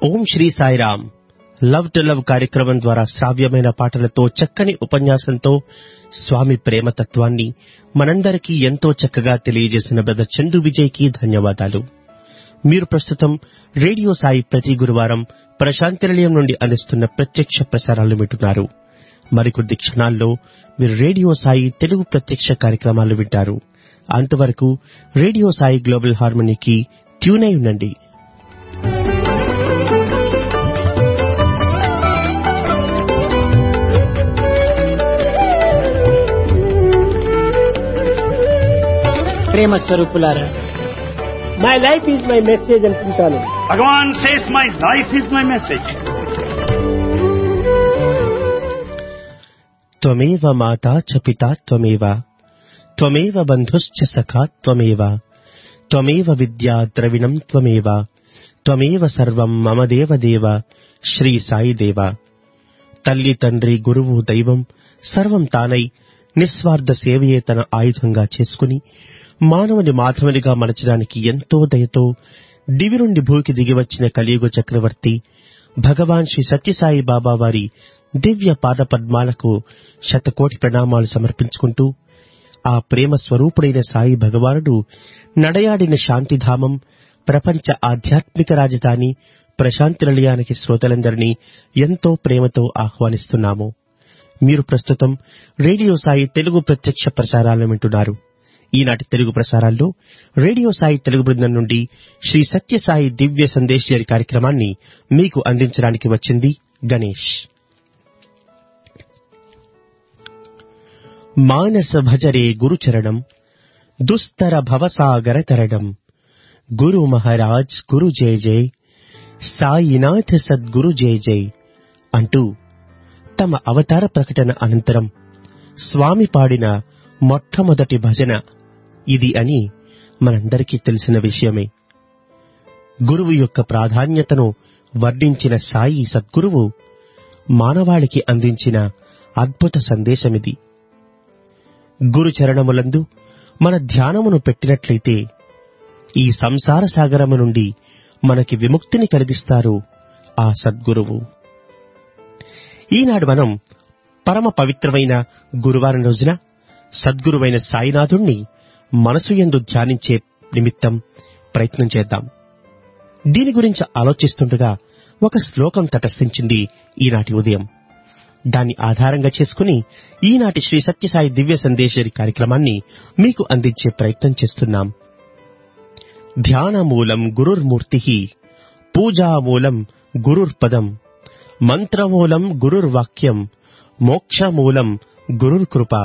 Om Sri Sairam love to love కార్యక్రమం ద్వారా శ్రావ్యమైన పాటలతో చక్కని ఉపన్యాసంతో స్వామి ప్రేమతత్వాన్ని మనందరికీ ఎంతో చక్కగా తెలియజేసిన బ్రదర్ చందు విజయ్కి ధన్యవాదాలు మీరు ప్రస్తుతం రేడియో సాయి ప్రతి గురువారం ప్రశాంతి నిలయం నుండి అందిస్తున్న ప్రత్యక్ష ప్రసారాలు వింటున్నారు మరికొద్ది క్షణాల్లో మీరు రేడియో సాయి తెలుగు ప్రత్యక్ష కార్యక్రమాలు వింటారు అంతవరకు రేడియో సాయి గ్లోబల్ హార్మనీకి ట్యూన్ అయి ఉండండి ప్రేమ స్వరూపులారా my life is my message అనుకుంటాను Bhagavan says, My life is my message. త్వమేవ మాతా చ పితా త్వమేవ త్వమేవ బంధుశ్చ సఖా త్వమేవ త్వమేవ విద్యా ద్రవిణం త్వమేవ త్వమేవ సర్వం మమ దేవ దేవ శ్రీ సాయి దేవ తల్లి తండ్రి గురువు దైవం సర్వం తానై నిస్వార్థ సేవయే తన ఆయుధంగా చేసుకుని మానవుని మాధవునిగా మలచడానికి ఎంతో దయతో దివి నుండి భూకి దిగివచ్చిన కలియుగ చక్రవర్తి భగవాన్ శ్రీ సత్యసాయి బాబా వారి దివ్య పాద పద్మాలకు శతకోటి ప్రణామాలు సమర్పించుకుంటూ ఆ ప్రేమ స్వరూపుడైన సాయి భగవానుడు నడయాడిన శాంతిధామం ప్రపంచ ఆధ్యాత్మిక రాజధాని ప్రశాంతి నిలయానికి శ్రోతలందరినీ ఎంతో ప్రేమతో ఆహ్వానిస్తున్నాము మీరు ప్రస్తుతం రేడియో సాయి తెలుగు ప్రత్యక్ష ప్రసారాలను వింటున్నారు ఈనాటి తెలుగు ప్రసారాల్లో రేడియో సాయి తెలుగు బృందం నుండి శ్రీ సత్యసాయి దివ్య సందేశ్వరి కార్యక్రమాన్ని మీకు అందించడానికి వచ్చింది గణేష్ మానస భజరే గురుచరణం దుస్తర భవసాగర తరణం గురు మహారాజ్ గురు జయ జయ సాయినాథ సద్గురు జయ జయ అంటూ తమ అవతార ప్రకటన అనంతరం స్వామి పాడిన మొట్టమొదటి భజన ఇది అని మనందరికీ తెలిసిన విషయమే గురువు యొక్క ప్రాధాన్యతను వర్ణించిన సాయి సద్గురువు మానవాళికి అందించిన అద్భుత సందేశమిది గురు చరణములందు మన ధ్యానమును పెట్టినట్లయితే ఈ సంసార సాగరము నుండి మనకి విముక్తిని కలిగిస్తారు ఆ సద్గురువు ఈనాడు మనం పరమ పవిత్రమైన గురువారం రోజున సద్గురువైన సాయినాథుణ్ణి మనసు ఎందు ధ్యానించే నిమిత్తం ప్రయత్నం చేద్దాం దీని గురించి ఆలోచిస్తుండగా ఒక శ్లోకం తటస్థించింది ఈనాటి ఉదయం దాన్ని ఆధారంగా చేసుకుని ఈనాటి శ్రీ సత్యసాయి దివ్య సందేశరి కార్యక్రమాన్ని మీకు అందించే ప్రయత్నం చేస్తున్నాం ధ్యానమూలం గురుర్మూర్తి పూజామూలం గురుర్పదం మంత్రమూలం గురుర్వాక్యం మోక్షమూలం గురుర్కృప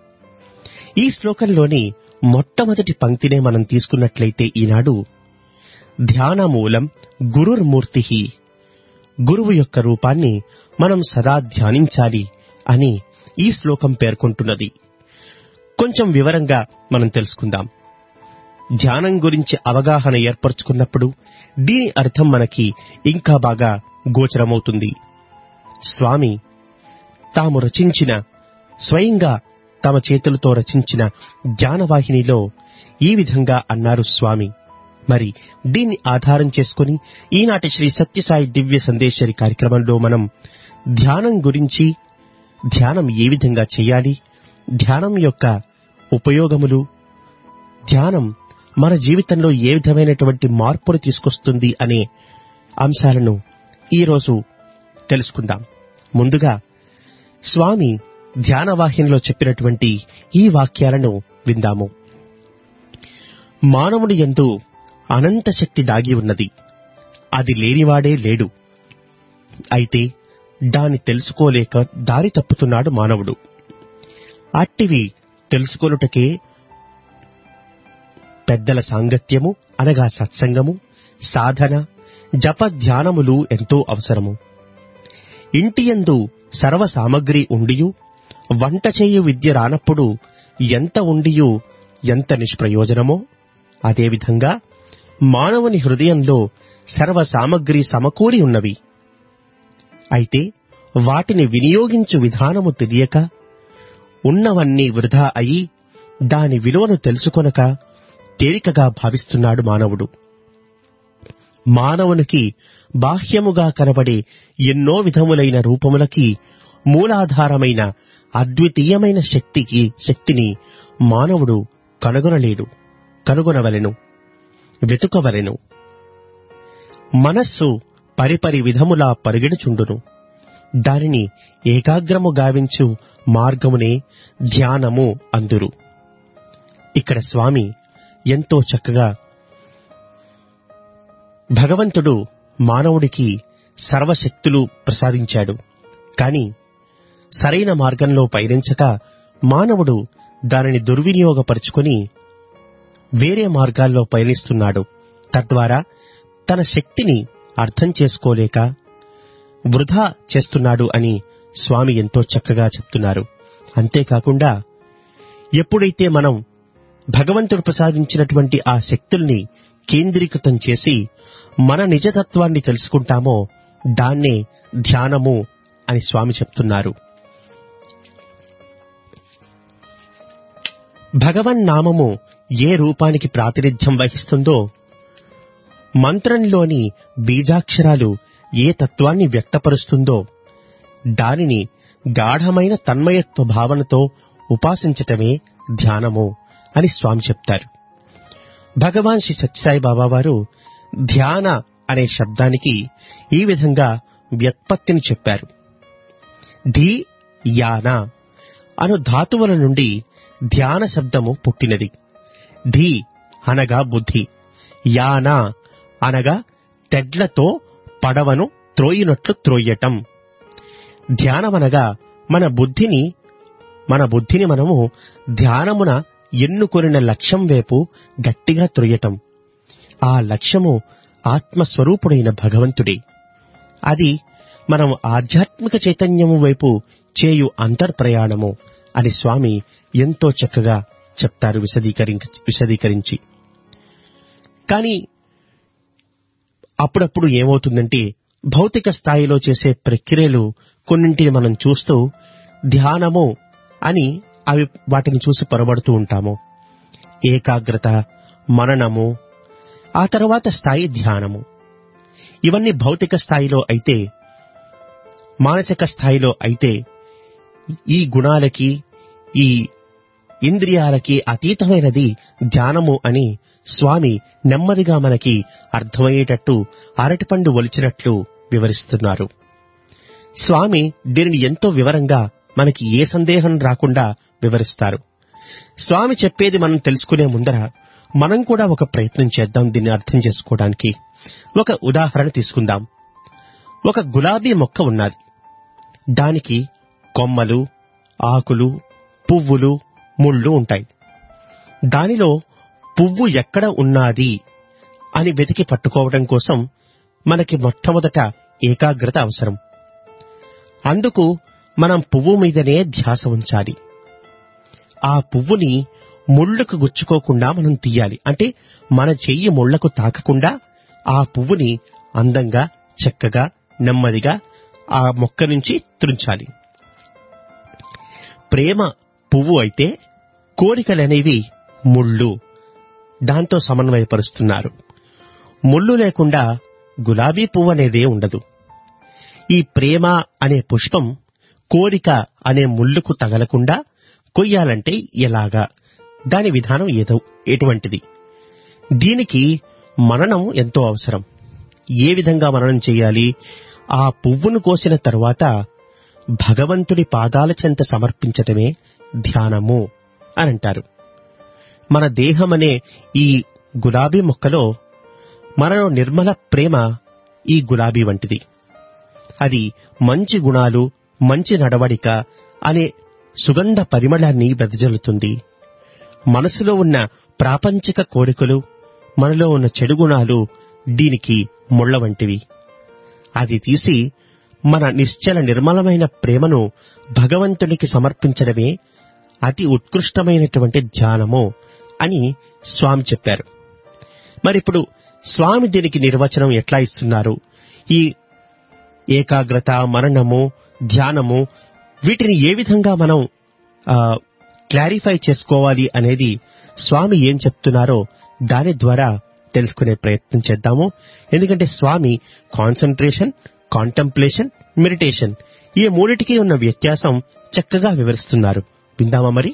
ఈ శ్లోకంలోని మొట్టమొదటి పంక్తినే మనం తీసుకున్నట్లయితే ఈనాడు ధ్యానమూలం గురుర్మూర్తి గురువు యొక్క రూపాన్ని మనం సదా ధ్యానించాలి అని ఈ శ్లోకం పేర్కొంటున్నది కొంచెం వివరంగా మనం తెలుసుకుందాం ధ్యానం గురించి అవగాహన ఏర్పరచుకున్నప్పుడు దీని అర్థం మనకి ఇంకా బాగా గోచరమవుతుంది స్వామి తాము రచించిన స్వయంగా తమ చేతులతో రచించిన జ్ఞానవాహినిలో ఈ విధంగా అన్నారు స్వామి మరి దీన్ని ఆధారం చేసుకుని ఈనాటి శ్రీ సత్యసాయి దివ్య సందేశరి కార్యక్రమంలో మనం ధ్యానం గురించి ధ్యానం ఏ విధంగా చేయాలి ధ్యానం యొక్క ఉపయోగములు ధ్యానం మన జీవితంలో ఏ విధమైనటువంటి మార్పులు తీసుకొస్తుంది అనే అంశాలను ఈరోజు తెలుసుకుందాం ముందుగా స్వామి ధ్యానవాహినిలో చెప్పినటువంటి ఈ వాక్యాలను విందాము మానవుని ఎందు అనంత శక్తి దాగి ఉన్నది అది లేనివాడే లేడు అయితే దాన్ని తెలుసుకోలేక దారి తప్పుతున్నాడు మానవుడు అట్టివి తెలుసుకొనుటకే పెద్దల సాంగత్యము అనగా సత్సంగము సాధన జప ధ్యానములు ఎంతో అవసరము ఇంటియందు సర్వ సామగ్రి ఉండియు వంట చేయు విద్య రానప్పుడు ఎంత ఉండియు ఎంత నిష్ప్రయోజనమో అదేవిధంగా మానవుని హృదయంలో సర్వ సామగ్రి సమకూరి ఉన్నవి అయితే వాటిని వినియోగించు విధానము తెలియక ఉన్నవన్నీ వృధా అయి దాని విలువను తెలుసుకొనక తేలికగా భావిస్తున్నాడు మానవుడు మానవునికి బాహ్యముగా కనబడే ఎన్నో విధములైన రూపములకి మూలాధారమైన అద్వితీయమైన శక్తికి శక్తిని మానవుడు కనుగొనలేడు కనుగొనవలెను వెతుకవలెను మనస్సు పరిపరి విధములా పరిగెడుచుండును దానిని ఏకాగ్రము గావించు మార్గమునే ధ్యానము అందురు ఇక్కడ స్వామి ఎంతో చక్కగా భగవంతుడు మానవుడికి సర్వశక్తులు ప్రసాదించాడు కాని సరైన మార్గంలో పయనించక మానవుడు దానిని దుర్వినియోగపరుచుకొని వేరే మార్గాల్లో పయనిస్తున్నాడు తద్వారా తన శక్తిని అర్థం చేసుకోలేక వృధా చేస్తున్నాడు అని స్వామి ఎంతో చక్కగా చెప్తున్నారు అంతేకాకుండా ఎప్పుడైతే మనం భగవంతుడు ప్రసాదించినటువంటి ఆ శక్తుల్ని కేంద్రీకృతం చేసి మన నిజతత్వాన్ని తెలుసుకుంటామో దాన్నే ధ్యానము అని స్వామి చెప్తున్నారు భగవన్నామము ఏ రూపానికి ప్రాతినిధ్యం వహిస్తుందో మంత్రంలోని బీజాక్షరాలు ఏ తత్వాన్ని వ్యక్తపరుస్తుందో దానిని గాఢమైన తన్మయత్వ భావనతో ఉపాసించటమే ధ్యానము అని స్వామి చెప్తారు భగవాన్ శ్రీ సత్యసాయి బాబా వారు ధ్యాన అనే శబ్దానికి ఈ విధంగా వ్యుత్పత్తిని చెప్పారు ధీ యాన అను ధాతువుల నుండి ధ్యాన శబ్దము పుట్టినది ధీ అనగా బుద్ధి యాన అనగా తెడ్లతో పడవను త్రోయినట్లు త్రోయటం ధ్యానమనగా మన బుద్ధిని మన బుద్ధిని మనము ధ్యానమున ఎన్నుకొనిన లక్ష్యం వైపు గట్టిగా త్రొయ్యటం ఆ లక్ష్యము ఆత్మస్వరూపుడైన భగవంతుడే అది మనం ఆధ్యాత్మిక చైతన్యము వైపు చేయు అంతర్ప్రయాణము అని స్వామి ఎంతో చక్కగా చెప్తారు విశదీకరించి విశదీకరించి కానీ అప్పుడప్పుడు ఏమవుతుందంటే భౌతిక స్థాయిలో చేసే ప్రక్రియలు కొన్నింటిని మనం చూస్తూ ధ్యానము అని అవి వాటిని చూసి పొరబడుతూ ఉంటాము ఏకాగ్రత మననము ఆ తర్వాత స్థాయి ధ్యానము ఇవన్నీ భౌతిక స్థాయిలో అయితే మానసిక స్థాయిలో అయితే ఈ గుణాలకి ఈ ఇంద్రియాలకి అతీతమైనది ధ్యానము అని స్వామి నెమ్మదిగా మనకి అర్థమయ్యేటట్టు అరటిపండు ఒలిచినట్లు వివరిస్తున్నారు స్వామి దీనిని ఎంతో వివరంగా మనకి ఏ సందేహం రాకుండా వివరిస్తారు స్వామి చెప్పేది మనం తెలుసుకునే ముందర మనం కూడా ఒక ప్రయత్నం చేద్దాం దీన్ని అర్థం చేసుకోవడానికి ఒక ఉదాహరణ తీసుకుందాం ఒక గులాబీ మొక్క ఉన్నది దానికి కొమ్మలు ఆకులు పువ్వులు ముళ్ళు ఉంటాయి దానిలో పువ్వు ఎక్కడ ఉన్నది అని వెతికి పట్టుకోవడం కోసం మనకి మొట్టమొదట ఏకాగ్రత అవసరం అందుకు మనం పువ్వు మీదనే ధ్యాస ఉంచాలి ఆ పువ్వుని ముళ్ళకు గుచ్చుకోకుండా మనం తీయాలి అంటే మన చెయ్యి ముళ్లకు తాకకుండా ఆ పువ్వుని అందంగా చక్కగా నెమ్మదిగా ఆ మొక్క నుంచి త్రుంచాలి ప్రేమ పువ్వు అయితే కోరికలనేవి ముళ్ళు దాంతో సమన్వయపరుస్తున్నారు ముళ్ళు లేకుండా గులాబీ పువ్వు అనేదే ఉండదు ఈ ప్రేమ అనే పుష్పం కోరిక అనే ముళ్ళుకు తగలకుండా కొయ్యాలంటే ఎలాగా దాని విధానం ఏదో ఎటువంటిది దీనికి మననం ఎంతో అవసరం ఏ విధంగా మననం చేయాలి ఆ పువ్వును కోసిన తరువాత భగవంతుడి పాదాల చెంత సమర్పించటమే ధ్యానము అని అంటారు మన దేహమనే ఈ గులాబీ మొక్కలో మనలో నిర్మల ప్రేమ ఈ గులాబీ వంటిది అది మంచి గుణాలు మంచి నడవడిక అనే సుగంధ పరిమళాన్ని వెదజల్లుతుంది మనసులో ఉన్న ప్రాపంచిక కోరికలు మనలో ఉన్న చెడు గుణాలు దీనికి ముళ్ళ వంటివి అది తీసి మన నిశ్చల నిర్మలమైన ప్రేమను భగవంతునికి సమర్పించడమే అతి ఉత్కృష్టమైనటువంటి ధ్యానము అని స్వామి చెప్పారు మరిప్పుడు స్వామి దీనికి నిర్వచనం ఎట్లా ఇస్తున్నారు ఈ ఏకాగ్రత మరణము ధ్యానము వీటిని ఏ విధంగా మనం క్లారిఫై చేసుకోవాలి అనేది స్వామి ఏం చెప్తున్నారో దాని ద్వారా తెలుసుకునే ప్రయత్నం చేద్దాము ఎందుకంటే స్వామి కాన్సన్ట్రేషన్ కాంటంప్లేషన్ మెడిటేషన్ ఈ మూడిటికి ఉన్న వ్యత్యాసం చక్కగా వివరిస్తున్నారు విందామా మరి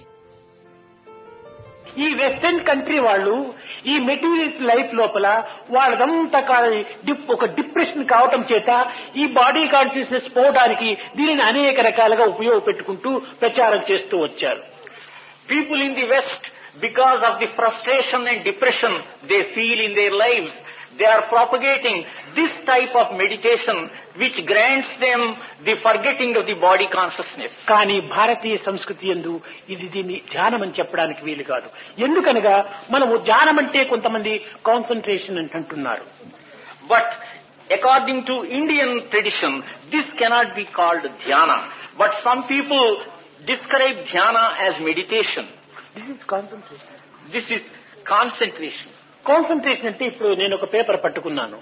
ఈ వెస్టర్న్ కంట్రీ వాళ్ళు ఈ మెటీరియల్స్ లైఫ్ లోపల వాళ్ళదంతా కాదు డిప్ ఒక డిప్రెషన్ కావటం చేత ఈ బాడీ కాన్షియస్నెస్ పోవడానికి దీనిని అనేక రకాలుగా ఉపయోగపెట్టుకుంటూ ప్రచారం చేస్తూ వచ్చారు People in the West, because of the frustration and depression they feel in their lives, they are propagating this type of meditation which grants them the forgetting of the body consciousness. కానీ భారతీయ సంస్కృతి ఎందు ఇది దీన్ని ధ్యానం అని చెప్పడానికి వీలు కాదు ఎందుకనగా మనము ధ్యానం అంటే కొంతమంది కాన్సన్ట్రేషన్ అని అంటున్నారు But according to Indian tradition, this cannot be called dhyana. But some people describe dhyana as meditation. This is concentration This is concentration. Concentration అంటే ఇప్పుడు నేను ఒక పేపర్ పట్టుకున్నాను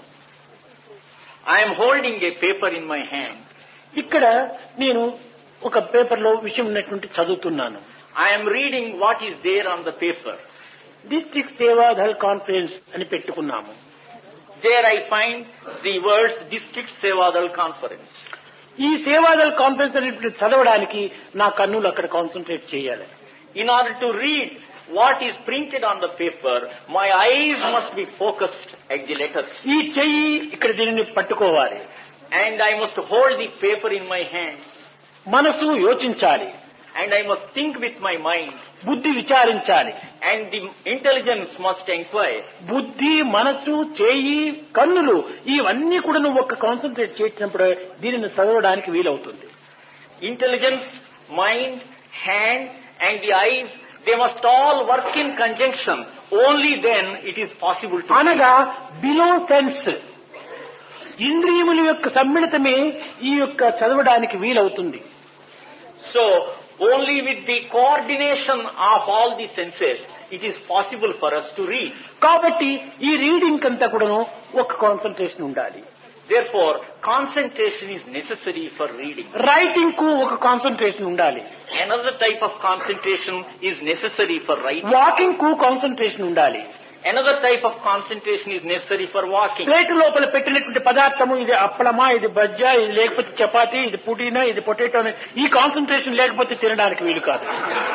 I am holding a paper in my hand. ఇక్కడ నేను ఒక paper లో విషయం ఉన్నటువంటి చదువుతున్నాను I am reading what is there on the paper. District Seva Dal conference అని పెట్టుకున్నాము There I find the words District Sevadal Conference. ఈ సేవాదల్ కాన్ఫరెన్స్ అనేటువంటి చదవడానికి నా కన్నులు అక్కడ కాన్సన్ట్రేట్ చేయాలి In order to read what is printed on the paper, my eyes must be focused at the letters. ఈ చెయ్యి ఇక్కడ దీనిని పట్టుకోవాలి And I must hold the paper in my hands. మనసు యోచించాలి And I must think with my mind. బుద్ధి విచారించాలి And the intelligence must inquire. బుద్ధి మనసు చేయి కన్నులు ఇవన్నీ కూడా నువ్వు ఒక కాన్సన్ట్రేట్ చేసినప్పుడు దీనిని చదవడానికి వీలవుతుంది Intelligence, mind, hand, and the eyes, they must all work in conjunction. Only then it is possible to. అనగా బిలో సెన్స్ ఇంద్రియముల యొక్క సమ్మిళితమే ఈ యొక్క చదవడానికి వీలవుతుంది So, only with the coordination of all the senses, it is possible for us to read. కాబట్టి ఈ reading అంతా కూడాను ఒక కాన్సన్ట్రేషన్ ఉండాలి Therefore, concentration is necessary for reading. Writing కు ఒక కాన్సన్ట్రేషన్ ఉండాలి Another type of concentration is necessary for writing. Walking కు కాన్సన్ట్రేషన్ ఉండాలి Another type of concentration is necessary for walking. Plate లోపల పెట్టినటువంటి పదార్థము ఇది అప్పలమా ఇది బజ్జ ఇది లేకపోతే చపాతి ఇది పుదీనా ఇది పొటాటో ఈ కాన్సన్ట్రేషన్ లేకపోతే తినడానికి వీలు కాదు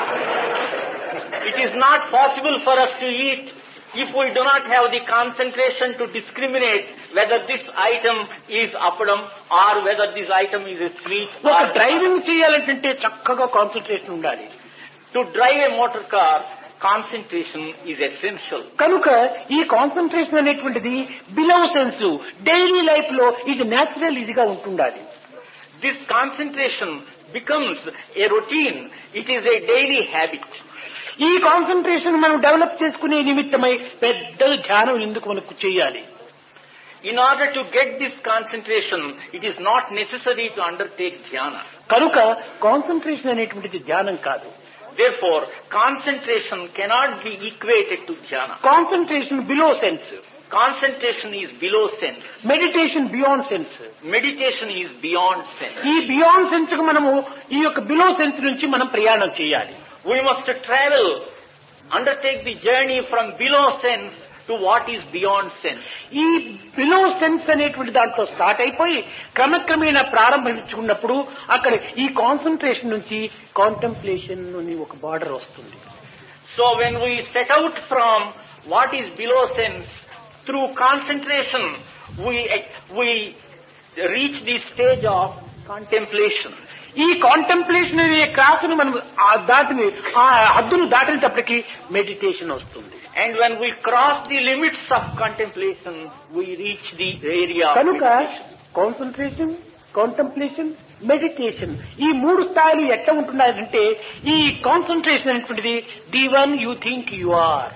It is not possible for us to eat if we do not have the concentration to discriminate whether this item is appadam or whether this item is a sweet ఒక or driving చేయాలంటే చక్కగా concentration ఉండాలి to drive a motor car concentration is essential. కనుక ఈ concentration అనేటువంటిది below sense daily life లో ఇది natural ఇదిగా ఉంటుండాలి This concentration becomes a routine. It is a daily habit. ఈ కాన్సన్ట్రేషన్ మనం డెవలప్ చేసుకునే నిమిత్తమై పెద్ద ధ్యానం ఎందుకు మనకు చేయాలి In order to get this concentration, it is not necessary to undertake dhyana. కనుక కాన్సన్ట్రేషన్ అనేటువంటిది ధ్యానం కాదు Therefore, concentration cannot be equated to dhyana. Concentration below sense Concentration is below sense. Meditation beyond sense Meditation is beyond sense. ఈ beyond sense కు మనము ఈ యొక్క below sense నుంచి మనం ప్రయాణం చేయాలి We must travel, undertake the journey from below sense to what is beyond sense. ఈ బిలో సెన్స్ అనేటువంటి దాంట్లో స్టార్ట్ అయిపోయి క్రమక్రమేణా ప్రారంభించుకున్నప్పుడు అక్కడ ఈ కాన్సన్ట్రేషన్ నుంచి కాంటెంప్లేషన్ అని ఒక బార్డర్ వస్తుంది So when we set out from what is below sense through concentration, we, we reach the stage of contemplation. ఈ కాంటెంప్లేషన్ అనే క్లాసును మనం ఆ దాటిని ఆ హద్దును దాటినప్పటికీ మెడిటేషన్ వస్తుంది And when we cross the limits of contemplation, we reach the area of కనుక meditation. కాన్సన్ట్రేషన్ కాంటెంప్లేషన్ మెడిటేషన్ ఈ మూడు స్థాయిలు ఎట్లా ఉంటున్నాయంటే ఈ కాన్సన్ట్రేషన్ అనేటువంటిది the one you think you are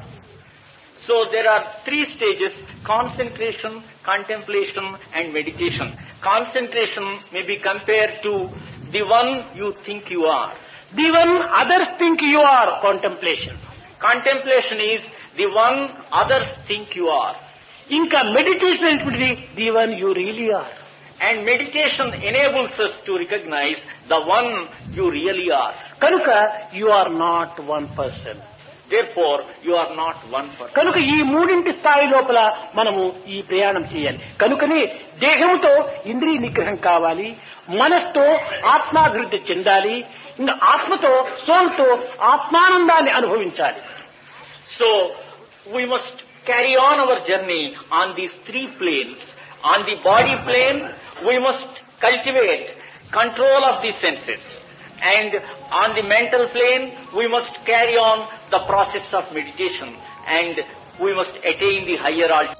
So there are three stages, concentration, contemplation and meditation. Concentration may be compared to the one you think you are. The one others think you are contemplation Contemplation is the one others think you are. ఇంకా meditation అనేటువంటిది the one you really are And meditation enables us to recognize the one you really are. కనుక you are not one person Therefore, you are not one person. కనుక ఈ మూడింటి స్థాయి లోపల మనము ఈ ప్రయాణం చేయాలి కనుకనే దేహముతో ఇంద్రియ నిగ్రహం కావాలి మనస్తో ఆత్మాభివృద్ధి చెందాలి ఇంకా ఆత్మతో సోల్తో ఆత్మానందాన్ని అనుభవించాలి So, we must carry on our journey on these three planes. On the body plane, we must cultivate control of the senses. And on the mental plane, we must carry on the process of meditation. And we must attain the higher altitude.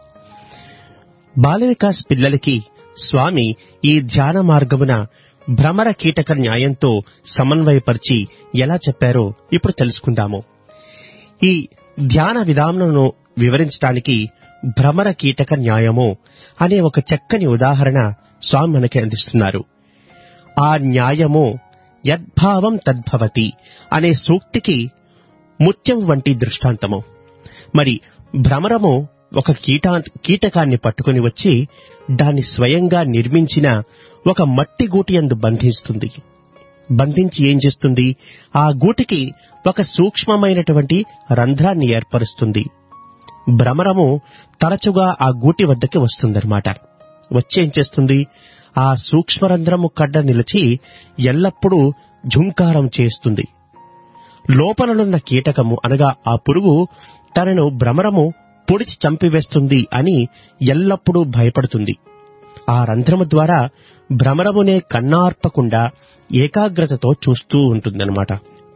బాల వికాస్ పిల్లలకి స్వామి ఈ ధ్యాన మార్గమున భ్రమర కీటక న్యాయంతో సమన్వయపరిచి ఎలా చెప్పారో ఇప్పుడు తెలుసుకుందాము ఈ ధ్యాన విధానమును వివరించడానికి భ్రమర కీటక న్యాయము అనే ఒక చక్కని ఉదాహరణ స్వామి మనకి అందిస్తున్నారు ఆ న్యాయము యద్భావం తద్భవతి అనే సూక్తికి ముత్యం వంటి దృష్టాంతము మరి భ్రమరము ఒక కీటా కీటకాన్ని పట్టుకుని వచ్చి దాన్ని స్వయంగా నిర్మించిన ఒక మట్టి గూటి యందు బంధిస్తుంది బంధించి ఏం చేస్తుంది ఆ గూటికి ఒక సూక్ష్మమైనటువంటి రంధ్రాన్ని ఏర్పరుస్తుంది భ్రమరము తరచుగా ఆ గూటి వద్దకి వస్తుందన్నమాట వచ్చి ఏం చేస్తుంది ఆ సూక్ష్మరంధ్రము కడ్డ నిలిచి ఎల్లప్పుడూ ఝుంకారం చేస్తుంది లోపలనున్న కీటకము అనగా ఆ పురుగు తనను భ్రమరము పొడిచి చంపివేస్తుంది అని ఎల్లప్పుడూ భయపడుతుంది ఆ రంధ్రము ద్వారా భ్రమరమునే కన్నార్పకుండా ఏకాగ్రతతో చూస్తూ ఉంటుందన్నమాట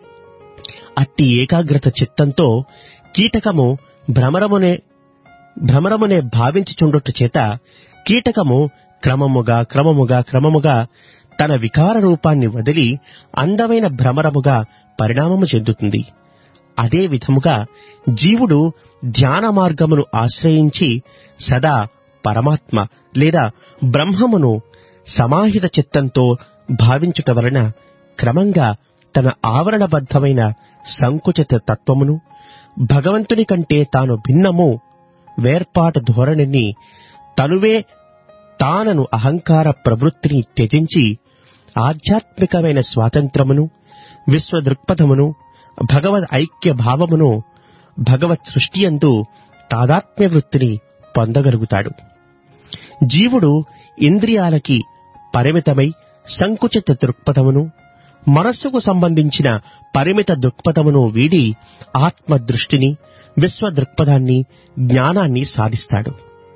అట్టి ఏకాగ్రత చిత్తంతో కీటకము భ్రమరమునే భ్రమరమునే భావించుచుండుట చేత కీటకము క్రమముగా క్రమముగా క్రమముగా తన వికార రూపాన్ని వదిలి అందమైన భ్రమరముగా పరిణామము చెందుతుంది అదే విధముగా జీవుడు ధ్యాన మార్గమును ఆశ్రయించి సదా పరమాత్మ లేదా బ్రహ్మమును సమాహిత చిత్తంతో భావించుట వలన క్రమంగా తన ఆవరణబద్ధమైన సంకుచిత తత్వమును భగవంతుని కంటే తాను భిన్నము వేర్పాటు ధోరణిని తనువే తానను అహంకార ప్రవృత్తిని త్యజించి ఆధ్యాత్మికమైన స్వాతంత్రమును విశ్వ దృక్పథమును భగవద్ ఐక్య భావమును భగవత్ సృష్టియందు తాదాత్మ్య వృత్తిని పొందగలుగుతాడు జీవుడు ఇంద్రియాలకి పరిమితమై సంకుచిత దృక్పథమును మనస్సుకు సంబంధించిన పరిమిత దృక్పథమును వీడి ఆత్మ దృష్టిని విశ్వ దృక్పథాన్ని జ్ఞానాన్ని సాధిస్తాడు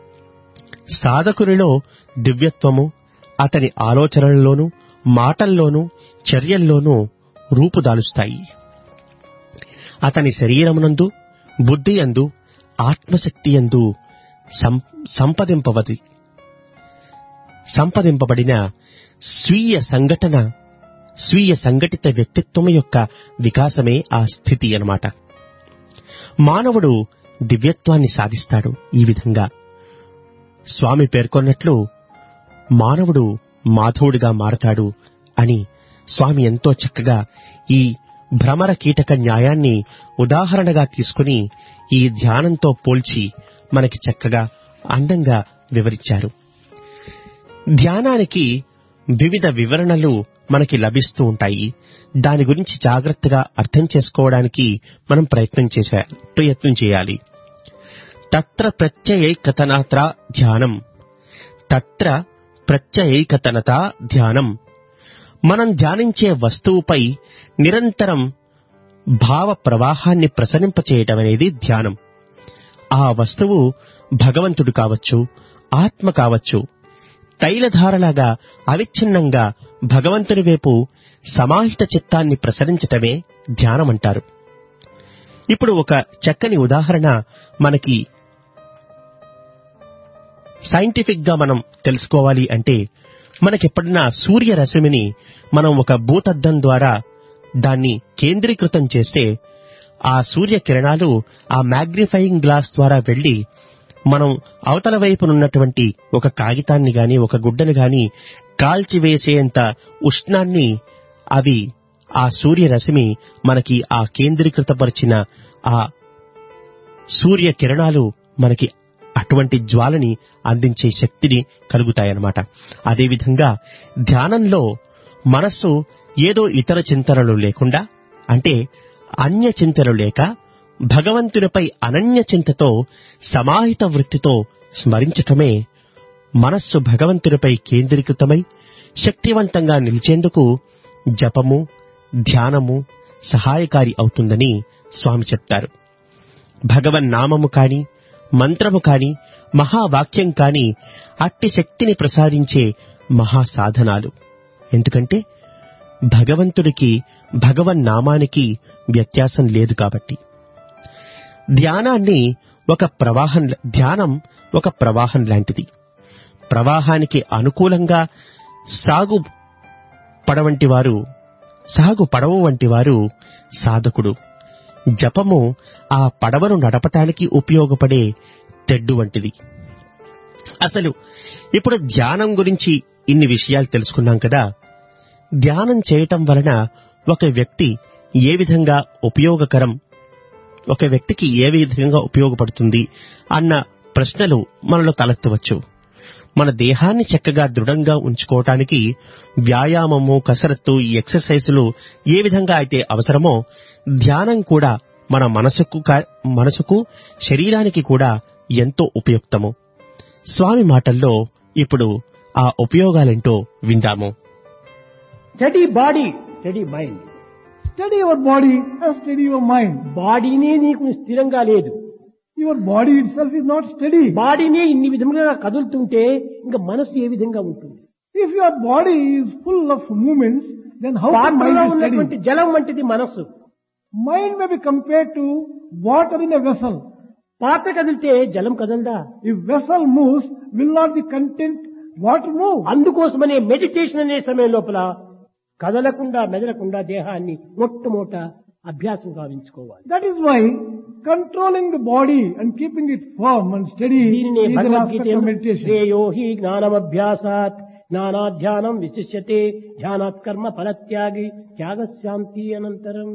సాధకునిలో దివ్యత్వము అతని ఆలోచనల్లోనూ మాటల్లోనూ చర్యల్లోనూ రూపుదాలుస్తాయి అతని శరీరమునందు బుద్ధియందు ఆత్మశక్తియందు సం- సంపదింపవది సంపదింపబడిన స్వీయ సంఘటన స్వీయ సంఘటిత వ్యక్తిత్వం యొక్క వికాసమే ఆ స్థితి అన్నమాట మానవుడు దివ్యత్వాన్ని సాధిస్తాడు ఈ విధంగా స్వామి పేర్కొన్నట్లు మానవుడు మాధవుడిగా మారతాడు అని స్వామి ఎంతో చక్కగా ఈ భ్రమర కీటక న్యాయాన్ని ఉదాహరణగా తీసుకుని ఈ ధ్యానంతో పోల్చి మనకి చక్కగా అందంగా వివరించారు ధ్యానానికి వివిధ వివరణలు మనకి లభిస్తూ ఉంటాయి దాని గురించి జాగ్రత్తగా అర్థం చేసుకోవడానికి మనం ప్రయత్నం చేసే ప్రయత్నం చేయాలి తత్ర ప్రత్యయైకతనత ధ్యానం తత్ర ప్రత్యయైకతనత ధ్యానం మనం ధ్యానించే వస్తువుపై నిరంతరం భావ ప్రవాహాన్ని ప్రసరింపచేయటం అనేది ధ్యానం ఆ వస్తువు భగవంతుడు కావచ్చు ఆత్మ కావచ్చు తైలధారలాగా అవిచ్ఛిన్నంగా భగవంతుని వైపు సమాహిత చిత్తాన్ని ప్రసరించటమే ధ్యానమంటారు ఇప్పుడు ఒక చక్కని ఉదాహరణ మనకి సైంటిఫిక్ గా మనం తెలుసుకోవాలి అంటే మనకెప్పుడన్నా సూర్య రశ్మిని మనం ఒక భూతద్దం ద్వారా దాన్ని కేంద్రీకృతం చేస్తే ఆ సూర్య కిరణాలు ఆ మ్యాగ్నిఫైయింగ్ గ్లాస్ ద్వారా వెళ్లి మనం అవతల వైపునున్నటువంటి ఒక కాగితాన్ని గాని ఒక గుడ్డను గాని కాల్చివేసేంత ఉష్ణాన్ని అవి ఆ సూర్య రశ్మి మనకి ఆ కేంద్రీకృతపరిచిన ఆ సూర్య కిరణాలు మనకి అటువంటి జ్వాలని అందించే శక్తిని కలుగుతాయన్నమాట అదేవిధంగా ధ్యానంలో మనస్సు ఏదో ఇతర చింతనలు లేకుండా అంటే అన్య చింతనలు లేక భగవంతునిపై అనన్య చింతతో సమాహిత వృత్తితో స్మరించటమే మనస్సు భగవంతునిపై కేంద్రీకృతమై శక్తివంతంగా నిలిచేందుకు జపము ధ్యానము సహాయకారి అవుతుందని స్వామి చెప్తారు భగవన్నామము కాని మంత్రము కాని మహావాక్యం కాని అట్టి శక్తిని ప్రసాదించే మహాసాధనాలు ఎందుకంటే భగవంతుడికి భగవన్నామానికి వ్యత్యాసం లేదు కాబట్టి ధ్యానాన్ని ఒక ప్రవాహం ధ్యానం ఒక ప్రవాహం లాంటిది ప్రవాహానికి అనుకూలంగా సాగు పడవంటి వారు సాగు పడవ వంటి వారు సాధకుడు జపము ఆ పడవను నడపటానికి ఉపయోగపడే తెడ్డు వంటిది అసలు ఇప్పుడు ధ్యానం గురించి ఇన్ని విషయాలు తెలుసుకున్నాం కదా ధ్యానం చేయటం వలన ఒక వ్యక్తి ఏ విధంగా ఉపయోగకరం ఒక వ్యక్తికి ఏ విధంగా ఉపయోగపడుతుంది అన్న ప్రశ్నలు మనలో తలెత్తవచ్చు మన దేహాన్ని చక్కగా దృఢంగా ఉంచుకోవటానికి వ్యాయామము కసరత్తు ఈ ఎక్సర్సైజులు ఏ విధంగా అయితే అవసరమో ధ్యానం కూడా మన మనసుకు కా- మనసుకు శరీరానికి కూడా ఎంతో ఉపయుక్తము స్వామి మాటల్లో ఇప్పుడు ఆ ఉపయోగాలేంటో విందాము study body study mind Study your body and study your mind. బాడీనే నీకు స్థిరంగా లేదు Your body itself is not steady. బాడీనే ఇన్ని విధములుగా కదులుతుంటే ఇంకా మనసు ఏ విధంగా ఉంటుంది If your body is full of movements, then how can పాత్రలో mind be ఉన్నటువంటి steady? జలం వంటిది మనస్సు Mind may be compared to water in a vessel. పాత్ర కదిలితే జలం కదలదా If vessel moves, will not the content water move? అందుకోసమనే మెడిటేషన్ అనే సమయం లోపల కదలకుండా మెదలకుండా దేహాన్ని మొట్టమొదట అభ్యాసం గావించుకోవాలి That is why controlling the body and keeping it firm and steady దీనినే is an Bhagavad Gita aspect of meditation. శ్రేయో హి జ్ఞానమభ్యాసాత్ జ్ఞానాధ్యానం విశిష్యతే ధ్యానాత్ కర్మ ఫలత్యాగి త్యాగశాంతి అనంతరం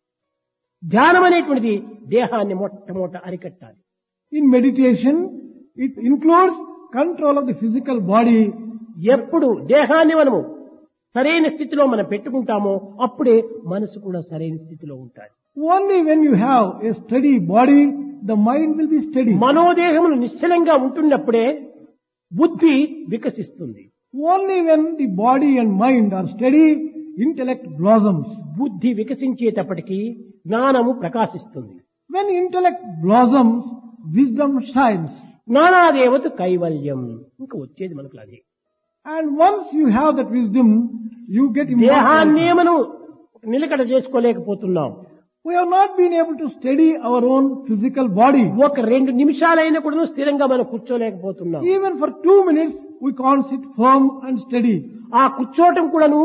ధ్యానం అనేటువంటిది దేహాన్ని మొట్టమొదట అరికట్టాలి In meditation, it includes control of the physical body. ఎప్పుడు దేహాన్ని మనము సరైన స్థితిలో మనం పెట్టుకుంటామో అప్పుడే మనసు కూడా సరైన స్థితిలో ఉంటాయి Only when you have a steady body, the mind will be steady. మనోదేహములు నిశ్చలంగా ఉంటున్నప్పుడే బుద్ధి వికసిస్తుంది Only when the body and mind are steady, intellect blossoms. బుద్ధి వికసించేటప్పటికి జ్ఞానము ప్రకాశిస్తుంది When intellect blossoms, wisdom shines. జ్ఞానాదేవత కైవల్యం ఇంకా వచ్చేది మనకు అదే And once you have that wisdom, you get దేహాన్నే immortality. మనం నిలకడ చేసుకోలేకపోతున్నాం We have not been able to steady our own physical body. ఒక రెండు నిమిషాలైనా కూడా స్థిరంగా మనం కూర్చోలేకపోతున్నాం Even for two minutes, we can't sit firm and steady. ఆ కూర్చోవటం కూడాను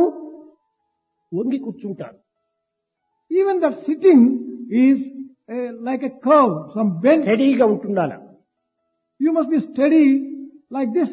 వంగి కూర్చుంటారు Even that sitting is uh, like a curve, some bend. రెడీగా ఉంటుండాల You must be steady like this.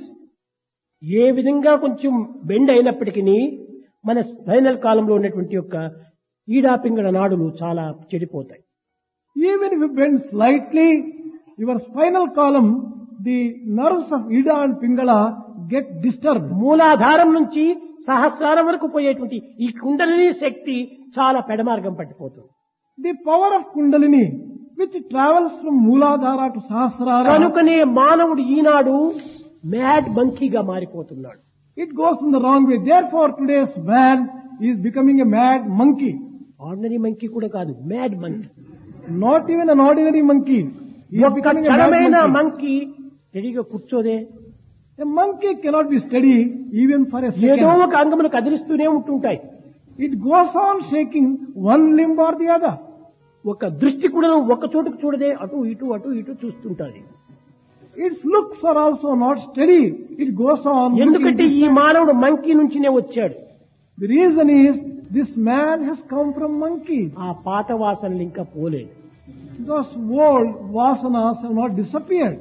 ఏ విధంగా కొంచెం బెండ్ అయినప్పటికీ మన స్పైనల్ కాలంలో ఉన్నటువంటి యొక్క ఈడాపింగళ నాడులు చాలా చెడిపోతాయి Even if you bend slightly, your spinal column, the nerves of Ida and Pingala get disturbed. మూలాధారం నుంచి సహస్రారం వరకు పోయేటువంటి ఈ కుండలిని శక్తి చాలా పెడమార్గం పట్టిపోతుంది The power of Kundalini, which travels from Mooladhara to Sahasrara, కనుకనే మానవుడు ఈనాడు మ్యాడ్ మంకీగా మారిపోతున్నాడు it goes in the wrong way. Therefore, today's man is becoming a mad monkey. Ordinary monkey కూడా కాదు mad monkey Not even an ordinary monkey. He is ఒక్క becoming a mad క్షణమైన monkey. Monkey రెడీగా కూర్చోదే A monkey cannot be steady even for a ఏదో second. ఒక అంగములు కదిలిస్తూనే ఉంటుంటాయి It goes on shaking one limb or the other. ఒక దృష్టి కూడా ఒక చోటుకు చూడదే అటు ఇటు అటు ఇటు చూస్తుంటాది Its looks are also not steady. It goes on. looking ఎందుకంటే this ఈ way. మానవుడు మంకీ నుంచినే వచ్చాడు The reason is this man has come from monkey. ఆ పాత వాసనలు ఇంకా పోలేదు Those old vasanas have not disappeared.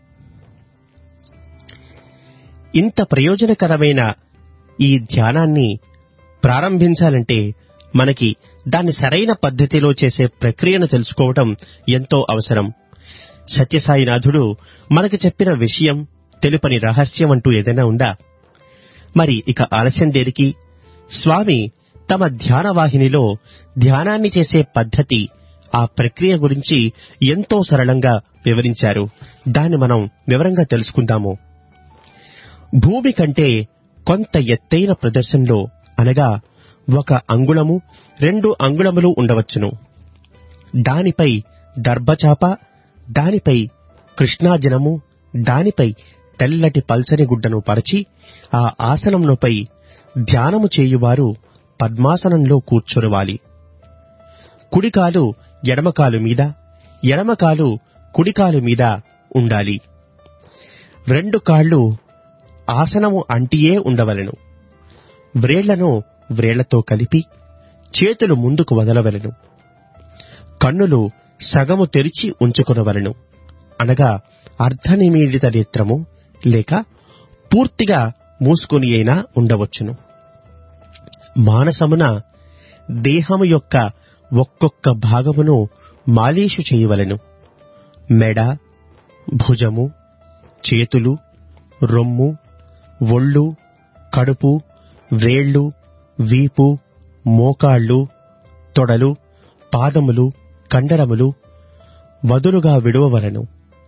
ఇంత ప్రయోజనకరమైన ఈ ధ్యానాన్ని ప్రారంభించాలంటే మనకి దాన్ని సరైన పద్ధతిలో చేసే ప్రక్రియను తెలుసుకోవటం ఎంతో అవసరం సత్యసాయినాథుడు మనకి చెప్పిన విషయం తెలుపని రహస్యం అంటూ ఏదైనా ఉందా మరి ఇక ఆలస్యం దేనికి స్వామి తమ ధ్యాన వాహినిలో ధ్యానాన్ని చేసే పద్ధతి ఆ ప్రక్రియ గురించి ఎంతో సరళంగా వివరించారు దాన్ని మనం వివరంగా తెలుసుకుందాము భూమి కంటే కొంత ఎత్తైన ప్రదేశంలో అనగా ఒక అంగుళము రెండు అంగుళములు ఉండవచ్చును దానిపై దర్భచాప దానిపై కృష్ణాజనము దానిపై తెల్లటి పల్చని గుడ్డను పరిచి ఆ ఆసనముపై ధ్యానము చేయువారు పద్మాసనంలో కూర్చొనవాలి కుడికాలు ఎడమకాలు మీద ఎడమకాలు కుడికాలు మీద ఉండాలి రెండు కాళ్ళు ఆసనము అంటియే ఉండవలెను వ్రేళ్లను వ్రేళ్లతో కలిపి చేతులు ముందుకు వదలవలెను కన్నులు సగము తెరిచి ఉంచుకొనవలెను అనగా అర్ధనిమీలిత నేత్రము లేక పూర్తిగా మూసుకొని అయినా ఉండవచ్చును మానసమున దేహము యొక్క ఒక్కొక్క భాగమును మాలీషు చేయవలెను మెడ భుజము చేతులు రొమ్ము ఒళ్ళు కడుపు వ్రేళ్లు వీపు మోకాళ్ళు తొడలు పాదములు కండరములు వదులుగా విడువవలను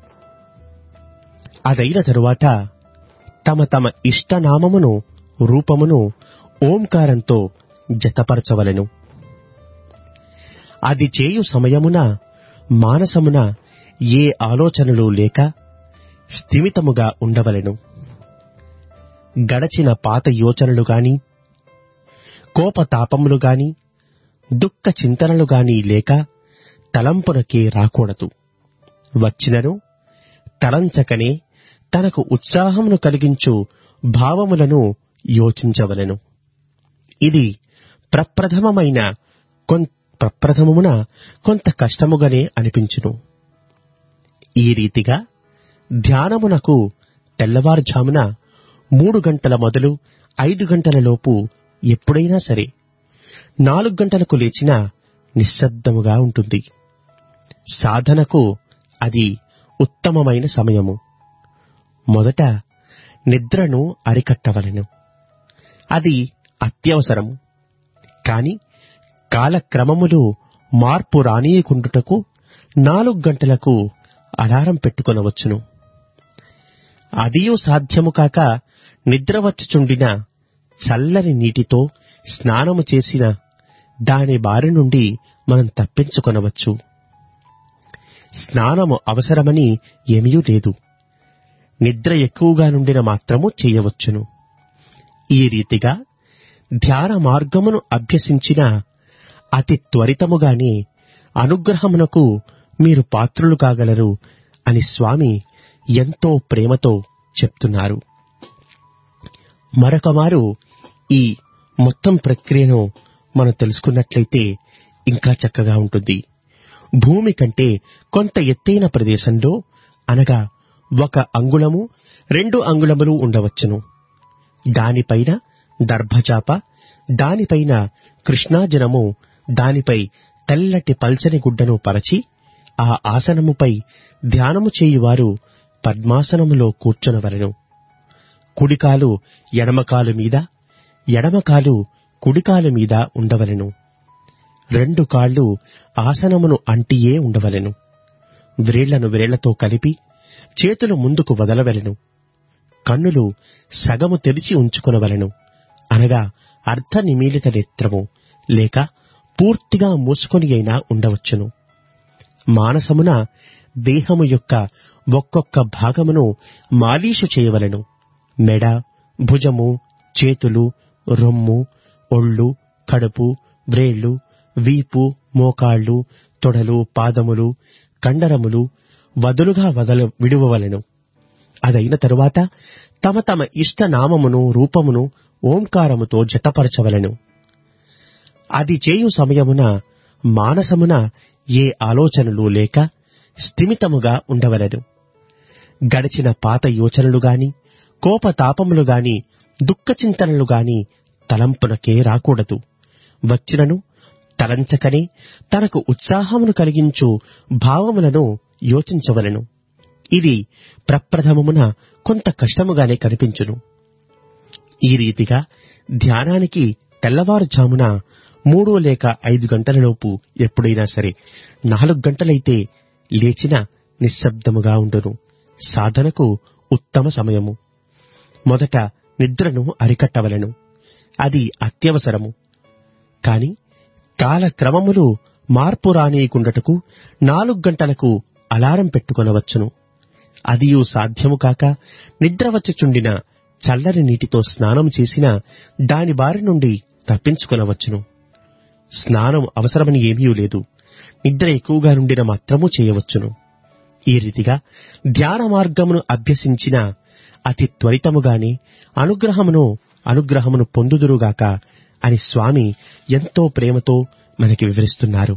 అదైన తరువాత తమ తమ ఇష్టనామమును రూపమును ఓంకారంతో జతపరచవలెను అది చేయు సమయమున మానసమున ఏ ఆలోచనలు లేక స్థిమితముగా ఉండవలెను గడచిన పాత యోచనలు గాని కోపతాపములు గాని దుఃఖ చింతనలు గాని లేక తలంపునకే రాకూడదు వచ్చినను తలంచకనే తనకు ఉత్సాహమును కలిగించు భావములను యోచించవలెను ఇది ప్రప్రథమమైన కొన్- ప్రప్రథమమున కొంత కష్టముగానే అనిపించును ఈ రీతిగా ధ్యానమునకు తెల్లవారుజామున మూడు గంటల మొదలు ఐదు గంటల లోపు ఎప్పుడైనా సరే నాలుగు గంటలకు లేచినా నిశ్శబ్దముగా ఉంటుంది సాధనకు అది ఉత్తమమైన సమయము మొదట నిద్రను అరికట్టవలెను అది అత్యవసరము కాని కాలక్రమములు మార్పు రానీయకుండుటకు నాలుగు గంటలకు అలారం పెట్టుకొనవచ్చును అదియూ సాధ్యము కాక నిద్ర వచ్చుచుండిన చల్లని నీటితో స్నానము చేసిన దాని బారి నుండి మనం తప్పించుకొనవచ్చు స్నానము అవసరమని ఏమీ లేదు నిద్ర ఎక్కువగా నుండిన మాత్రము చేయవచ్చును ఈ రీతిగా ధ్యాన మార్గమును అభ్యసించిన అతి త్వరితముగానే అనుగ్రహమునకు మీరు పాత్రులు కాగలరు అని స్వామి ఎంతో ప్రేమతో చెప్తున్నారు మరొక మారు ఈ మొత్తం ప్రక్రియను మనం తెలుసుకున్నట్లయితే ఇంకా చక్కగా ఉంటుంది భూమి కంటే కొంత ఎత్తైన ప్రదేశంలో అనగా ఒక అంగుళము రెండు అంగుళములు ఉండవచ్చును దానిపైన దర్భచాప దానిపైన కృష్ణాజనము దానిపై తెల్లటి పల్చని గుడ్డను పరచి ఆ ఆసనముపై ధ్యానము చేయువారు పద్మాసనములో కూర్చొనవలెను కుడికాలు ఎడమకాలు మీద ఎడమకాలు కుడికాలు మీద ఉండవలెను రెండు కాళ్ళు ఆసనమును అంటియే ఉండవలెను వ్రేళ్లను వ్రేళ్లతో కలిపి చేతులు ముందుకు వదలవలెను కన్నులు సగము తెరిచి ఉంచుకొనవలెను అనగా అర్ధ నిమీలిత నేత్రము లేక పూర్తిగా మూసుకొని అయినా ఉండవచ్చును మానసమున దేహము యొక్క ఒక్కొక్క భాగమును మాలీషు చేయవలెను మెడ భుజము చేతులు రొమ్ము ఒళ్ళు కడుపు వ్రేళ్లు వీపు మోకాళ్ళు తొడలు పాదములు కండరములు వదులుగా వదల విడువవలెను అదైన తరువాత తమ తమ ఇష్ట నామమును రూపమును ఓంకారముతో జతపరచవలెను అది చేయు సమయమున మానసమున ఏ ఆలోచనలు లేక స్థిమితముగా ఉండవలెను గడిచిన పాత యోచనలు గాని కోపతాపములు గాని దుఃఖచింతనలు గాని తలంపునకే రాకూడదు వచ్చినను తలంచకనే తనకు ఉత్సాహమును కలిగించు భావములను యోచించవలెను ఇది ప్రప్రథమమున కొంత కష్టముగానే కనిపించును ఈ రీతిగా ధ్యానానికి తెల్లవారుజామున మూడు లేక ఐదు గంటలలోపు ఎప్పుడైనా సరే నాలుగు గంటలైతే లేచిన నిశ్శబ్దముగా ఉండును సాధనకు ఉత్తమ సమయము మొదట నిద్రను అరికట్టవలెను అది అత్యవసరము కాని కాలక్రమములు మార్పు రానీయకుండటకు నాలుగు గంటలకు అలారం పెట్టుకొనవచ్చును అదియు సాధ్యము కాక నిద్ర వచ్చుచుండిన చల్లని నీటితో స్నానం చేసిన దాని బారి నుండి తప్పించుకొనవచ్చును స్నానం అవసరమని ఏమీ లేదు నిద్ర ఎక్కువగా నుండిన మాత్రము చేయవచ్చును ఈ రీతిగా ధ్యాన మార్గమును అభ్యసించిన అతి త్వరితముగానే అనుగ్రహమును అనుగ్రహమును పొందుదురుగాక అని స్వామి ఎంతో ప్రేమతో మనకి వివరిస్తున్నారు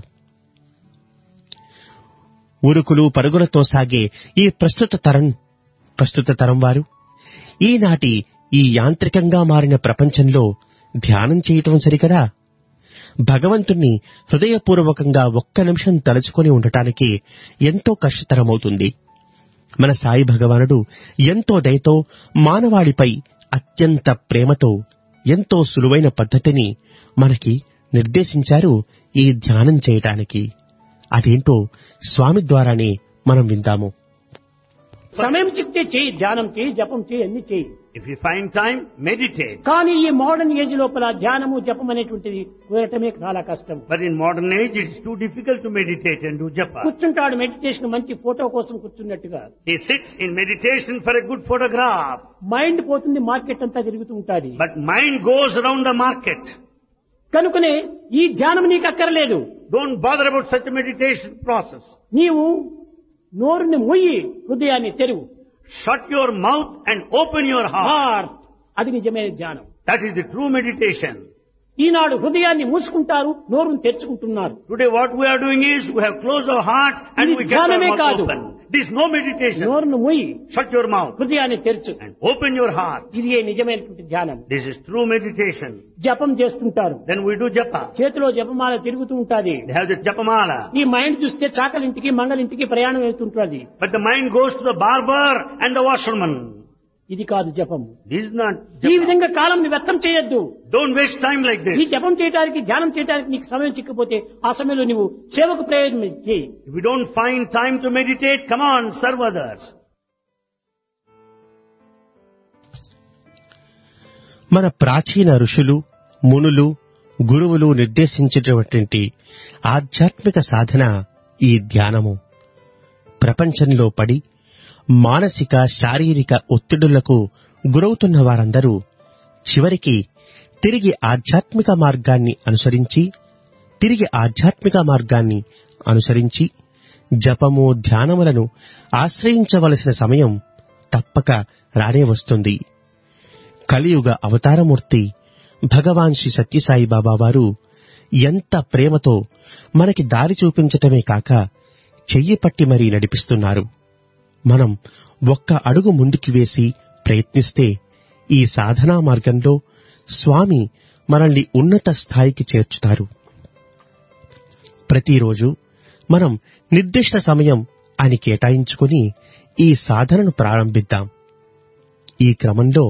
ఉరుకులు పరుగులతో సాగే ఈ ప్రస్తుత తరం ప్రస్తుత తరం వారు ఈనాటి ఈ యాంత్రికంగా మారిన ప్రపంచంలో ధ్యానం చేయటం సరికదా భగవంతుణ్ణి హృదయపూర్వకంగా ఒక్క నిమిషం తలుచుకొని ఉండటానికి ఎంతో కష్టతరమవుతుంది మన సాయి భగవానుడు ఎంతో దయతో మానవాళిపై అత్యంత ప్రేమతో ఎంతో సులువైన పద్ధతిని మనకి నిర్దేశించారు ఈ ధ్యానం చేయటానికి అదేంటో స్వామి ద్వారానే మనం విందాము సమయం చిక్తే చేయి ధ్యానం చేయి జపం చేయి అన్ని చేయి If you find time, meditate. కానీ ఈ మోడర్న్ ఏజ్ లోపల ధ్యానము జపం అనేటువంటిది కుదరటమే చాలా కష్టం But in modern age, it is too difficult to meditate and do japa. కూర్చుంటాడు మెడిటేషన్ మంచి ఫోటో కోసం కూర్చున్నట్టుగా He sits in meditation for a good photograph. Mind పోతుంది మార్కెట్ అంతా తిరుగుతూ ఉంటుంది But mind goes around the market. కనుకనే ఈ ధ్యానం నీకు అక్కర్లేదు Don't bother about such a meditation process. నీవు నోరుని మొయ్యి హృదయాన్ని తెరువు Shut your mouth and open your heart. Heart అది నిజమైన ధ్యానం That is the true meditation. ఈనాడు హృదయాన్ని మూసుకుంటారు నోరును తెరుచుకుంటున్నారు Today what we are doing is we have closed our heart and ఇది we kept our ధ్యానమే mouth కాదు. open. This is no meditation. నోరును మొయ్యి Shut your mouth హృదయాన్ని తెరచు and open your heart. ఇది ఏ నిజమైనటువంటి ధ్యానం This is true meditation. జపం చేస్తుంటారు Then we do japa. చేతిలో జపమాల తిరుగుతూ ఉంటాది They have the japamala. ఈ మైండ్ చూస్తే చాకలింటికి మంగలింటికి ప్రయాణం వెళ్తుంటుంది But the mind goes to the barber and the washerman. ఇది కాదు జపం This is not ఈ japa. విధంగా కాలం వ్యర్థం చేయొద్దు Don't waste time like ఈ this. జపం చేయడానికి ధ్యానం చేయడానికి నీకు సమయం చిక్కపోతే ఆ సమయంలో నువ్వు సేవకు ప్రయోజనం చేయి If you don't find time to meditate, come on, serve others. మన ప్రాచీన ఋషులు మునులు గురువులు నిర్దేశించినటువంటి ఆధ్యాత్మిక సాధన ఈ ధ్యానము ప్రపంచంలో పడి మానసిక శారీరక ఒత్తిడులకు గురవుతున్న వారందరూ చివరికి తిరిగి ఆధ్యాత్మిక మార్గాన్ని అనుసరించి తిరిగి ఆధ్యాత్మిక మార్గాన్ని అనుసరించి జపము ధ్యానములను ఆశ్రయించవలసిన సమయం తప్పక రానే వస్తుంది కలియుగ అవతారమూర్తి భగవాన్ శ్రీ సత్యసాయి బాబా వారు ఎంత ప్రేమతో మనకి దారి చూపించటమే కాక చెయ్యి పట్టి మరీ నడిపిస్తున్నారు మనం ఒక్క అడుగు ముందుకు వేసి ప్రయత్నిస్తే ఈ సాధనా మార్గంలో స్వామి మనల్ని ఉన్నత స్థాయికి చేర్చుతారు ప్రతిరోజు మనం నిర్దిష్ట సమయం అని కేటాయించుకుని ఈ సాధనను ప్రారంభిద్దాం ఈ క్రమంలో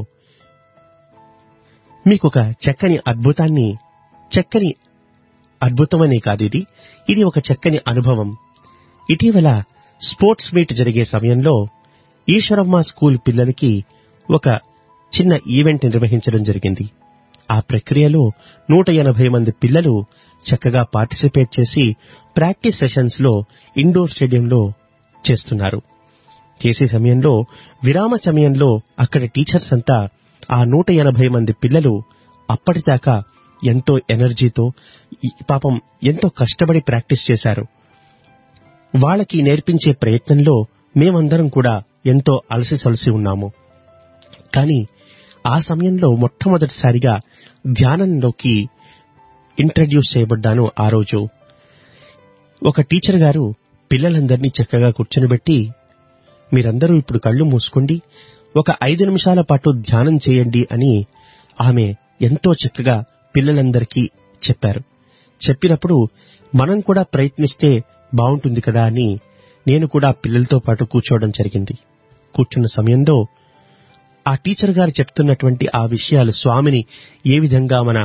మీకొక చక్కని అద్భుతాన్ని చక్కని అద్భుతమనే కాదు ఇది ఇది ఒక చక్కని అనుభవం ఇటీవల స్పోర్ట్స్ మీట్ జరిగే సమయంలో ఈశ్వరమ్మ స్కూల్ పిల్లలకి ఒక చిన్న ఈవెంట్ నిర్వహించడం జరిగింది ఆ ప్రక్రియలో నూట ఎనభై మంది పిల్లలు చక్కగా పార్టిసిపేట్ చేసి ప్రాక్టీస్ సెషన్స్ లో ఇండోర్ స్టేడియంలో చేస్తున్నారు చేసే సమయంలో విరామ సమయంలో అక్కడ టీచర్స్ అంతా ఆ నూట ఎనభై మంది పిల్లలు అప్పటిదాకా ఎంతో ఎనర్జీతో ఈ- పాపం ఎంతో కష్టపడి ప్రాక్టీస్ చేశారు వాళ్ళకి నేర్పించే ప్రయత్నంలో మేమందరం కూడా ఎంతో అలసి సొలసి ఉన్నాము కానీ ఆ సమయంలో మొట్టమొదటిసారిగా ధ్యానంలోకి ఇంట్రడ్యూస్ చేయబడ్డాను ఆ రోజు ఒక టీచర్ గారు పిల్లలందరినీ చక్కగా కూర్చొనిబెట్టి మీరందరూ ఇప్పుడు కళ్ళు మూసుకోండి ఒక ఐదు నిమిషాల పాటు ధ్యానం చేయండి అని ఆమె ఎంతో చక్కగా పిల్లలందరికీ చెప్పారు చెప్పినప్పుడు మనం కూడా ప్రయత్నిస్తే బాగుంటుంది కదా అని నేను కూడా పిల్లలతో పాటు కూర్చోవడం జరిగింది కూర్చున్న సమయంలో ఆ టీచర్ గారు చెప్తున్నటువంటి ఆ విషయాలు స్వామిని ఏ విధంగా మన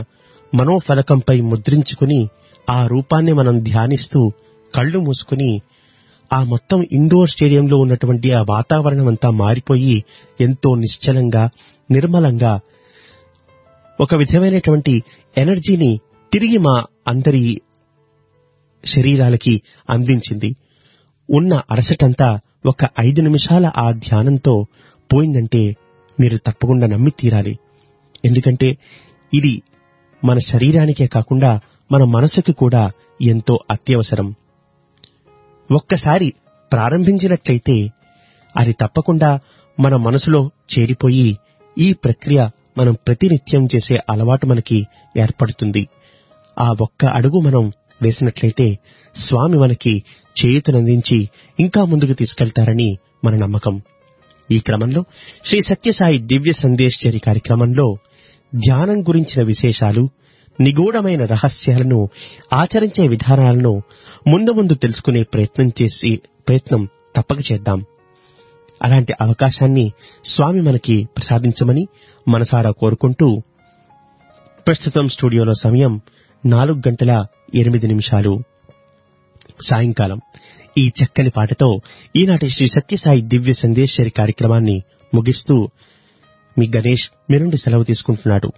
మనోఫలకంపై ముద్రించుకుని ఆ రూపాన్ని మనం ధ్యానిస్తూ కళ్ళు మూసుకుని ఆ మొత్తం ఇండోర్ స్టేడియంలో ఉన్నటువంటి ఆ వాతావరణం అంతా మారిపోయి ఎంతో నిశ్చలంగా నిర్మలంగా ఒక విధమైనటువంటి ఎనర్జీని తిరిగి మా అందరి శరీరాలకి అందించింది ఉన్న అరసటంతా ఒక ఐదు నిమిషాల ఆ ధ్యానంతో పోయిందంటే మీరు తప్పకుండా నమ్మి తీరాలి ఎందుకంటే ఇది మన శరీరానికే కాకుండా మన మనసుకి కూడా ఎంతో అత్యవసరం ఒక్కసారి ప్రారంభించినట్లయితే అది తప్పకుండా మన మనసులో చేరిపోయి ఈ ప్రక్రియ మనం ప్రతినిత్యం చేసే అలవాటు మనకి ఏర్పడుతుంది ఆ ఒక్క అడుగు మనం వేసినట్లయితే స్వామి మనకి చేయుతనందించి ఇంకా ముందుకు తీసుకెళ్తారని మన నమ్మకం ఈ క్రమంలో శ్రీ సత్యసాయి దివ్య సందేశ్చరి కార్యక్రమంలో ధ్యానం గురించిన విశేషాలు నిగూఢమైన రహస్యాలను ఆచరించే విధానాలను ముందు ముందు తెలుసుకునే ప్రయత్నం చేసి ప్రయత్నం తప్పక చేద్దాం అలాంటి అవకాశాన్ని స్వామి మనకి ప్రసాదించమని మనసారా కోరుకుంటూ ప్రస్తుతం స్టూడియోలో సమయం నాలుగు గంటల ఎనిమిది నిమిషాలు సాయంకాలం ఈ చక్కని పాటతో ఈనాటి శ్రీ సత్యసాయి దివ్య సందేశ్వరి కార్యక్రమాన్ని ముగిస్తూ మీ గణేష్ మీ నుండి సెలవు తీసుకుంటున్నాడు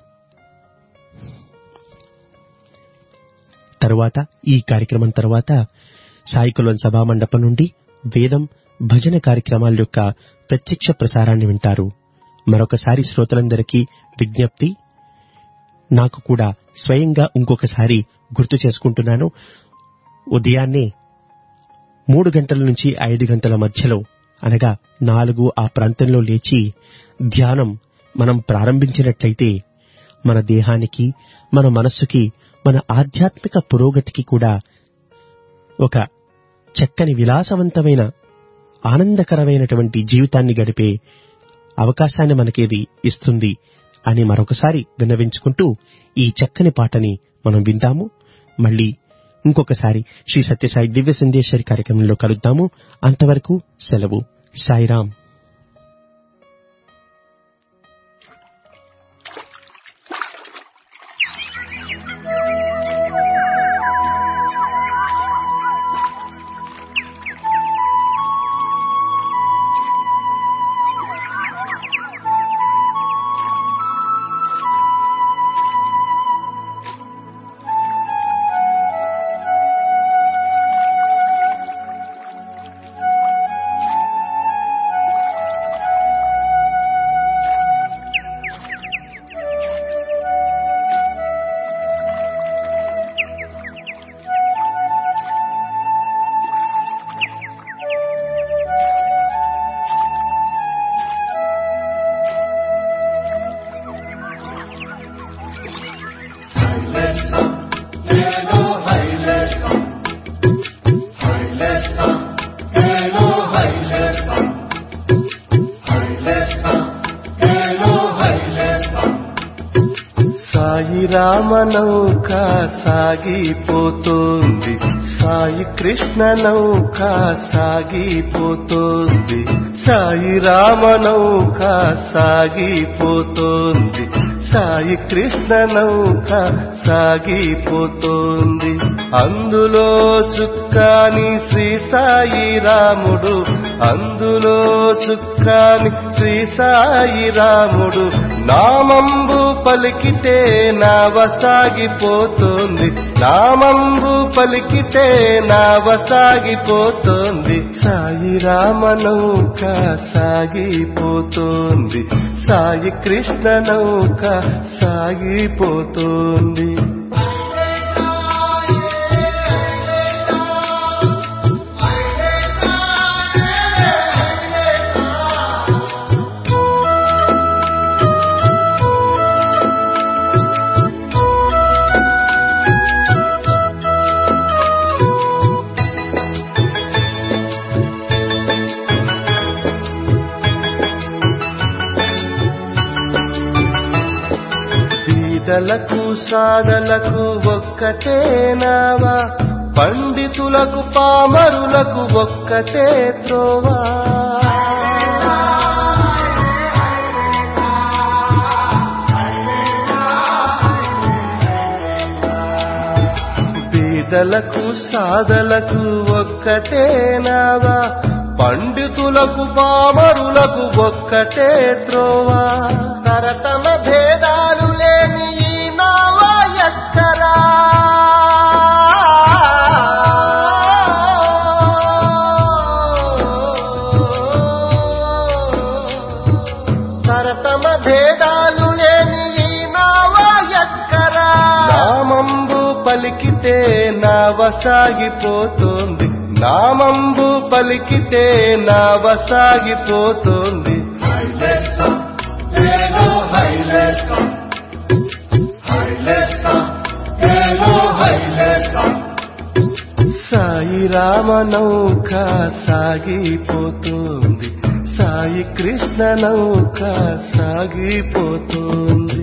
తరువాత ఈ కార్యక్రమం తరువాత సాయికులం సభామండపం నుండి వేదం భజన కార్యక్రమాల యొక్క ప్రత్యక్ష ప్రసారాన్ని వింటారు మరొకసారి శ్రోతలందరికీ విజ్ఞప్తి నాకు కూడా స్వయంగా ఇంకొకసారి గుర్తు చేసుకుంటున్నాను ఉదయాన్నే మూడు గంటల నుంచి ఐదు గంటల మధ్యలో అనగా నాలుగు ఆ ప్రాంతంలో లేచి ధ్యానం మనం ప్రారంభించినట్లయితే మన దేహానికి మన మనస్సుకి మన ఆధ్యాత్మిక పురోగతికి కూడా ఒక చక్కని విలాసవంతమైన ఆనందకరమైనటువంటి జీవితాన్ని గడిపే అవకాశాన్ని మనకేది ఇస్తుంది అని మరొకసారి విన్నవించుకుంటూ ఈ చక్కని పాటని మనం విందాము మళ్ళీ ఇంకొకసారి శ్రీ సత్యసాయి దివ్య సందేశ్వరి కార్యక్రమంలో కలుద్దాము అంతవరకు సెలవు సాయిరాం సాయి రామనౌక సాగిపోతోంది సాయి కృష్ణ నౌక సాగిపోతోంది సాయి రామనౌక సాగిపోతోంది సాయి కృష్ణ నౌక సాగిపోతోంది అందులో చుక్కాని శ్రీ సాయి రాముడు అందులో చుక్కాని శ్రీ సాయి రాముడు నామంబు పలికితే నావ సాగిపోతోంది నామంబు పలికితే నావ సాగిపోతోంది సాయి రామనౌక సాగిపోతోంది సాయి కృష్ణ నౌక సాగిపోతోంది బీదలకు సాదలకు ఒక్కటే నావా పండితులకు పామరులకు ఒక్కటే త్రోవా బీదలకు సాదలకు ఒక్కటే నావా పండితులకు పామరులకు ఒక్కటే త్రోవా తరతమ భేదాలు లేని ఈ నావా ఎక్కరా తరతమ భేదాలు లేని ఈ నావా ఎక్కరా నామంబు పలికితే నావ సాగిపోతుంది నామంబు పలికితే నావ సాగిపోతుంది సాయి రామ నౌక సాగిపోతుంది సాయి కృష్ణ నౌక సాగిపోతుంది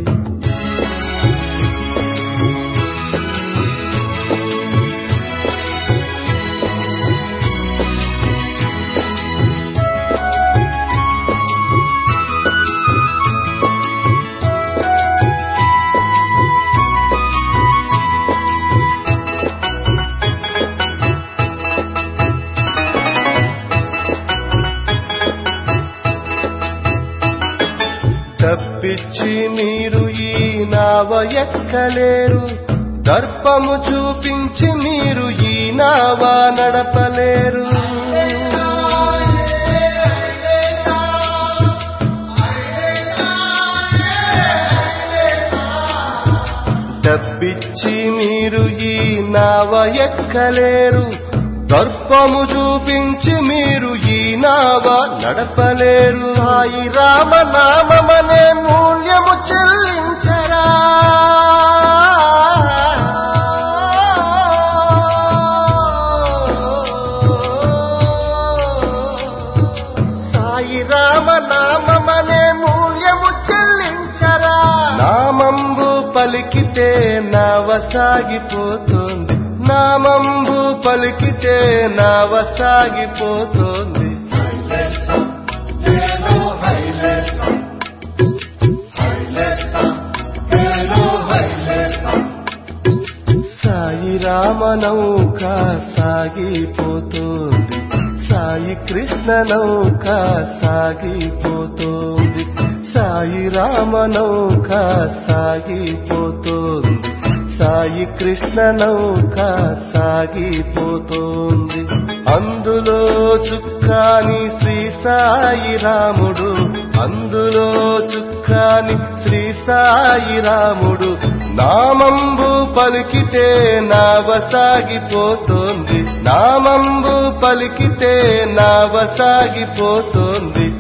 తప్పిచ్చి మీరు ఈ నావ ఎక్కలేరు దర్పము చూపించి మీరు ఈ నావ నడపలేరు డబ్బిచ్చి మీరు ఈ నావ ఎక్కలేరు దర్పము చూపించి మీరు ఈ నావ నడపలేరు సాయి రామ నామమనే మూల్యము చెల్లించరా సాయి రామ నామమనే మూల్యము చెల్లించరా నామంబు పలికితే నావ సాగిపోతుంది నామంబు పలికితే నావ సాగిపోతుంది సాయి రామ నౌక సాగిపోతుంది సాయి కృష్ణ నౌక సాగిపోతుంది సాయి రామ నౌక సాగిపోతుంది సాయి కృష్ణ నౌక సాగిపోతుంది అందులో చుక్కాని శ్రీ సాయి రాముడు అందులో చుక్కాని శ్రీ సాయి రాముడు నామంబు పలికితే నావ సాగిపోతోంది నామంబు పలికితే నావ సాగిపోతోంది